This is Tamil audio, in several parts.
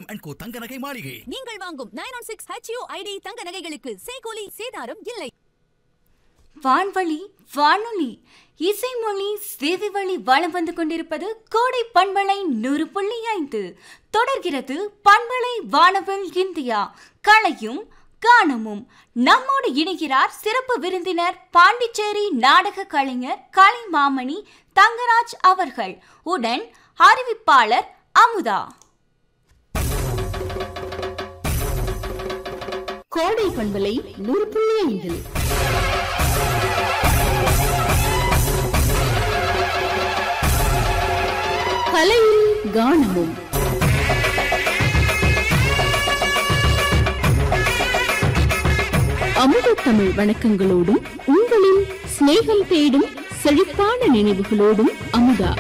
அண்ட் கோ தங்க நகை மாளிகை நீங்கள் வாங்கும் nine one six HU ID தங்க நகைகளுக்கு சேகோலி சேதாரம் இல்லை வான்வழி வானொலி இசைமொழி சேவை வழி வளம் வந்து கொண்டிருப்பது கோடை பண்பலை நூறு புள்ளி ஐந்து தொடர்கிறது பண்பலை வானவில் இந்தியா கலையும் கானமும் நம்மோடு இணைகிறார் சிறப்பு விருந்தினர் பாண்டிச்சேரி நாடக கலைஞர் கலைமாமணி தங்கராஜ் அவர்கள் உடன் அறிவிப்பாளர் அமுதா கோடை பண்பலை நூறு புள்ளி ஐந்தில் கலையும் கானமும் அமுத தமிழ் வணக்கங்களோடும் உங்களின் சிநேகம் தேடும் செழிப்பான நினைவுகளோடும் அமுதா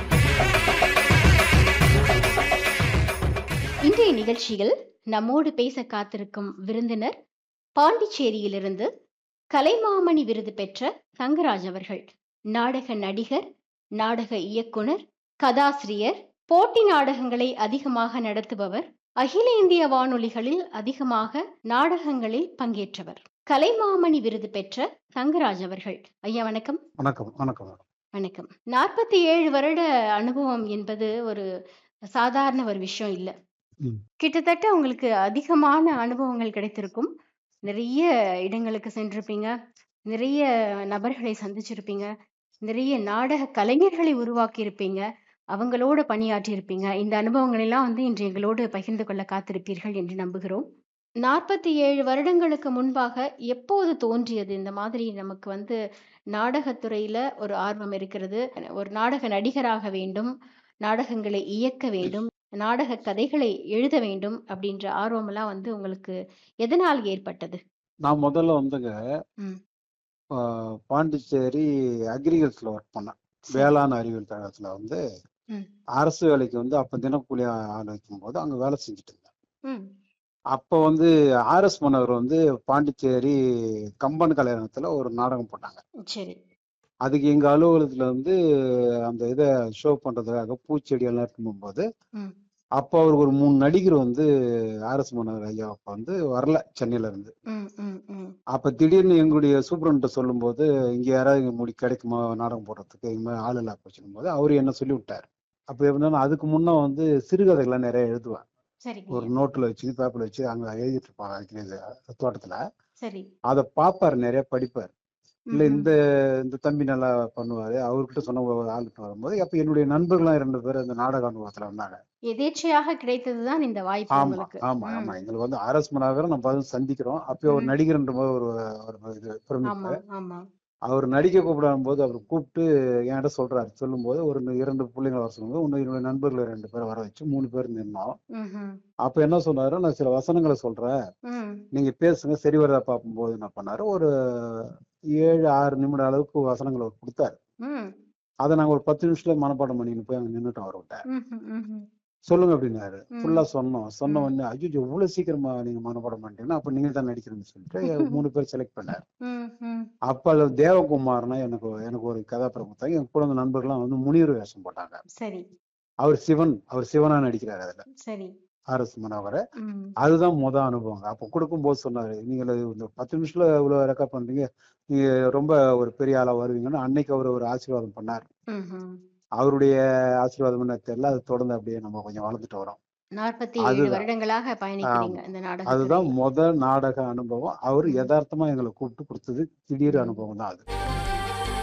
இன்றைய நிகழ்ச்சியில் நம்மோடு பேச காத்திருக்கும் விருந்தினர் பாண்டிச்சேரியிலிருந்து கலைமாமணி விருது பெற்ற தங்கராஜ் அவர்கள் நாடக நடிகர் நாடக இயக்குனர் கதாசிரியர் போட்டி நாடகங்களை அதிகமாக நடத்துபவர் அகில இந்திய வானொலிகளில் அதிகமாக நாடகங்களில் பங்கேற்றவர் கலைமாமணி விருது பெற்ற தங்கராஜ் அவர்கள் ஐயா வணக்கம் வணக்கம் வணக்கம் மேடம் வணக்கம் நாற்பத்தி ஏழு வருட அனுபவம் என்பது ஒரு சாதாரண ஒரு விஷயம் இல்ல ம். கிட்டத்தட்ட உங்களுக்கு அதிகமான அனுபவங்கள் கிடைத்திருக்கும் நிறைய இடங்களுக்கு சென்றிருப்பீங்க நிறைய நபர்களை சந்திச்சிருப்பீங்க நிறைய நாடக கலைஞர்களை உருவாக்கி இருப்பீங்க அவங்களோட பணியாற்றி இருப்பீங்க இந்த அனுபவங்கள் எல்லாம் வந்து இன்று எங்களோடு பகிர்ந்து கொள்ள காத்திருப்பீர்கள் என்று நம்புகிறோம் நாற்பத்தி ஏழு வருடங்களுக்கு முன்பாக எப்போது தோன்றியது இந்த மாதிரி நமக்கு வந்து நாடகத்துறையில ஒரு ஆர்வம் இருக்கிறது ஒரு நாடக நடிகராக வேண்டும் நாடகங்களை இயக்க வேண்டும் நாடக கதைகளை எழுத வேண்டும் அப்படின்ற ஆர்வமெல்லாம் வந்து உங்களுக்கு எதனால் ஏற்பட்டது நான் முதல்ல வந்துங்க ம். ஆ, பாண்டிச்சேரி அக்ரிகல்ச்சர்ல ஒர்க் பண்ணேன் வேளாண் அறிவியல் கழகத்துல வந்து ம். அரசு வேலைக்கு வந்து அப்ப தினக்கூலி ஆள் வைக்கும் போது அங்க வேலை செஞ்சுட்டு இருந்தேன் ம் அப்ப வந்து ஆர்எஸ் மன்னர் வந்து பாண்டிச்சேரி கம்பன் கல்யாணத்துல ஒரு நாடகம் போட்டாங்க சரி அதுக்கு எங்க அலுவலகத்துல வந்து அந்த இதை ஷோ பண்றதுக்காக பூச்செடி எல்லாம் எடுத்துட்டு போகும்போது ம். அப்போ அவருக்கு ஒரு மூணு நடிகர் வந்து ஆர்எஸ் மன்னர் ஐயா அப்ப வந்து வரல சென்னையில இருந்து ம் ம் ம் அப்ப திடீர்னு எங்களுடைய சூப்பரண்ட்ட சொல்லும்போது இங்க யாராவது இங்க முடி கிடைக்குமா நாடகம் போடுறதுக்கு இந்த மாதிரி ஆள் இல்லா போச்சுடும் போது அவரு என்ன சொல்லி விட்டாரு அப்ப எப்படின்னா அதுக்கு முன்ன வந்து சிறுகதைகள்லாம் நிறைய எழுதுவேன் சரி ஒரு நோட்டுல வச்சு பேப்பர்ல வச்சு அங்க எழுதிட்டு இருப்பாங்க அக்னில, தோட்டத்துல சரி அதை பாப்பாரு நிறைய படிப்பாரு இல்ல ம்ஹும். இந்த இந்த தம்பி நல்லா பண்ணுவாரு அவர்கிட்ட சொன்ன ஒரு ஆள்கிட்ட வரும்போது அப்ப என்னுடைய நண்பர்கள்லாம் இரண்டு பேர் இந்த நாடக அனுபவத்துல வந்தாங்க எதேச்சையாக கிடைத்ததுதான் இந்த வாய்ப்பு ஆமா உங்களுக்கு ஆமா ம். ஆமா எங்களுக்கு வந்து ஆர்எஸ் மனாகரம் நம்ம வந்து சந்திக்கிறோம் அப்போ ஒரு ம். நடிகர்ன்ற போது ஒரு ஒரு இது பெருமை ஆமா ஆமா அவர் நடிக்க கூப்பிடும் போது அவர் கூப்பிட்டு என்கிட்ட சொல்றாரு சொல்லும்போது ஒரு இரண்டு பிள்ளைங்களை வர சொல்லும்போது இன்னும் என்னுடைய நண்பர்களை ரெண்டு பேரை வர வச்சு மூணு பேர் நின்னோம் ம்ஹும். அப்ப என்ன சொன்னாரு நான் சில வசனங்களை சொல்றேன் ம் நீங்க பேசுங்க சரி வருதா பார்க்கும்போது என்ன பண்ணாரு ஒரு ஏழு ஆறு நிமிட அளவுக்கு வசனங்களை அவர் கொடுத்தாரு ம் அதை நாங்க ஒரு பத்து நிமிஷத்துல மனப்பாடம் பண்ணின்னு போய் அங்க நின்னுட்டோம் அவர்கிட்ட ம்ஹும், ம்ஹும். சொல்லுங்க அப்படின்னாரு ம். ஃபுல்லா சொன்னோம் சொன்ன ம். உடனே ஐயோ இவ்வளவு சீக்கிரமா நீங்க மனப்பாடம் பண்ணிட்டீங்கன்னா அப்ப நீங்க தான் நடிக்கிறீங்கன்னு சொல்லிட்டு மூணு பேர் செலக்ட் பண்ணாரு ம், ம். அப்ப அதுல தேவகுமார்னா எனக்கு எனக்கு ஒரு கதாபாத்திரம் கொடுத்தாங்க என் கூட இருந்த நண்பர்கள்லாம் வந்து முனிவர் வேஷம் போட்டாங்க சரி அவர் சிவன் அவர் சிவனா நடிக்கிறாரு அதுல சரி ஆர் எஸ் மனோகர ம் அதுதான் முத அனுபவம் அப்ப கொடுக்கும்போது சொன்னாரு நீங்க இந்த பத்து நிமிஷத்துல இவ்வளவு ரெக்கார்ட் பண்றீங்க நீங்க ரொம்ப ஒரு பெரிய ஆளா வருவீங்கன்னு அன்னைக்கு அவர் ஒரு ஆசீர்வாதம் பண்ணார் ம்ஹும். அவருடைய ஆசீர்வாதம் என்ன தெரியல அது தொடர்ந்து அப்படியே நம்ம கொஞ்சம் வளர்ந்துட்டு வரோம் நாற்பத்தி ஏழு அதுதான். வருடங்களாக பயணிக்கிறீங்க இந்த நாடகம் அதுதான் முத நாடக அனுபவம் அவர் ம். யதார்த்தமா எங்களை கூப்பிட்டு கொடுத்தது திடீர் ம். அனுபவம் தான் அது